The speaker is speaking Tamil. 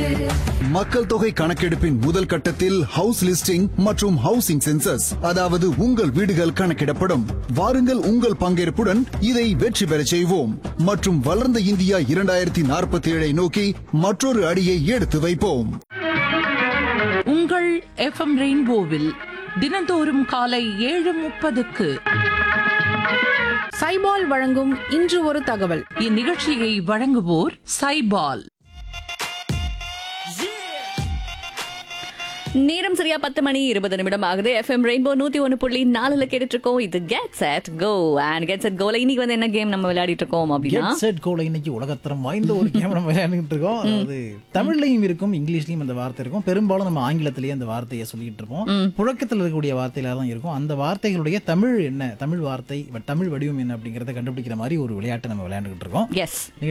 மக்கள் தொகை கணக்கெடுப்பின் முதல் கட்டத்தில் ஹவுஸ் லிஸ்டிங் மற்றும் ஹவுசிங் சென்சஸ் அதாவது உங்கள் வீடுகள் கணக்கிடப்படும் வாருங்கள் உங்கள் பங்கேற்புடன் இதை வெற்றி பெறச் செய்வோம் மற்றும் வளர்ந்த இந்தியா இரண்டாயிரத்தி நாற்பத்தி ஏழை நோக்கி மற்றொரு அடியை எடுத்து வைப்போம் உங்கள் எஃப்எம் ரெயின்போவில் தினந்தோறும் காலை ஏழு முப்பதுக்கு சைபால் வழங்கும் இன்று ஒரு தகவல் இந்நிகழ்ச்சியை வழங்குவோர் சைபால் நேரம் சரியா பத்து மணி இருபது நிமிடம் ஆகுது எஃப்எம் ரெயின்போ நூத்தி ஒன்னு புள்ளி நாலுல கேட்டுட்டு இருக்கோம் இது get set go and get set கோல இன்னைக்கு வந்து என்ன கேம் நம்ம விளையாடிட்டு இருக்கோம் அப்படின்னா கெட் செட் கோல இன்னைக்கு உலகத்தரம் வாய்ந்த ஒரு கேம் நம்ம விளையாண்டுட்டு இருக்கோம் அதாவது தமிழ்லையும் இருக்கும் இங்கிலீஷ்லயும் அந்த வார்த்தை இருக்கும் பெரும்பாலும் நம்ம ஆங்கிலத்திலேயே அந்த வார்த்தையை சொல்லிட்டு இருப்போம் புழக்கத்தில் இருக்கக்கூடிய வார்த்தையில தான் இருக்கும் அந்த வார்த்தைகளுடைய தமிழ் என்ன தமிழ் வார்த்தை தமிழ் வடிவம் என்ன அப்படிங்கறத கண்டுபிடிக்கிற மாதிரி ஒரு விளையாட்டை நம்ம விளையாண்டுகிட்டு இருக்கோம் எஸ்